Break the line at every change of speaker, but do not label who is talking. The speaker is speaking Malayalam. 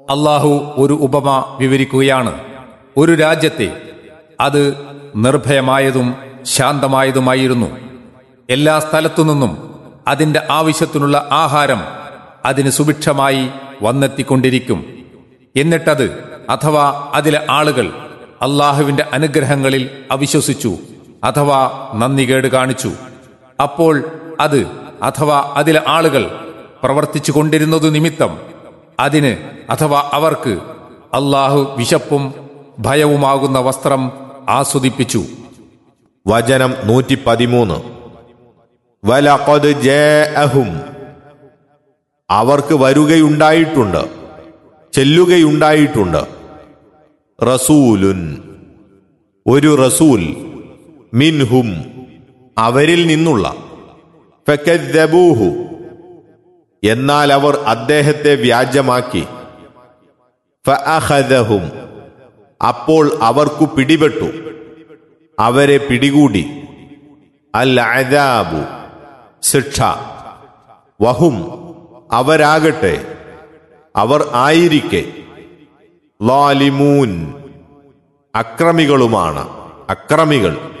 അള്ളാഹു ഒരു ഉപമ വിവരിക്കുകയാണ് ഒരു രാജ്യത്തെ അത് നിർഭയമായതും ശാന്തമായതുമായിരുന്നു എല്ലാ സ്ഥലത്തുനിന്നും അതിന്റെ ആവശ്യത്തിനുള്ള ആഹാരം അതിന് സുഭിക്ഷമായി വന്നെത്തിക്കൊണ്ടിരിക്കും എന്നിട്ടത് അഥവാ അതിലെ ആളുകൾ അള്ളാഹുവിന്റെ അനുഗ്രഹങ്ങളിൽ അവിശ്വസിച്ചു അഥവാ നന്ദികേട് കാണിച്ചു അപ്പോൾ അത് അഥവാ അതിലെ ആളുകൾ പ്രവർത്തിച്ചു കൊണ്ടിരുന്നതു നിമിത്തം അതിന് അഥവാ അവർക്ക് അള്ളാഹു വിശപ്പും ഭയവുമാകുന്ന വസ്ത്രം ആസ്വദിപ്പിച്ചു
വചനം നൂറ്റി പതിമൂന്ന് വലഖദ് ജാഅഹും അവർക്ക് വരുകയുണ്ടായിട്ടുണ്ട് ചെല്ലുകയുണ്ടായിട്ടുണ്ട് റസൂലുൻ ഒരു റസൂൽ മിൻഹും അവരിൽ നിന്നുള്ള ഫക്കദ്ദബൂഹു എന്നാൽ അവർ അദ്ദേഹത്തെ വ്യാജമാക്കി ഫഅഖദഹും അപ്പോൾ അവർക്കു പിടിപെട്ടു അവരെ പിടികൂടി അൽ അദാബു ശിക്ഷ വഹും അവരാകട്ടെ അവർ ആയിരിക്കെ ലാലിമൂൻ അക്രമികളുമാണ് അക്രമികൾ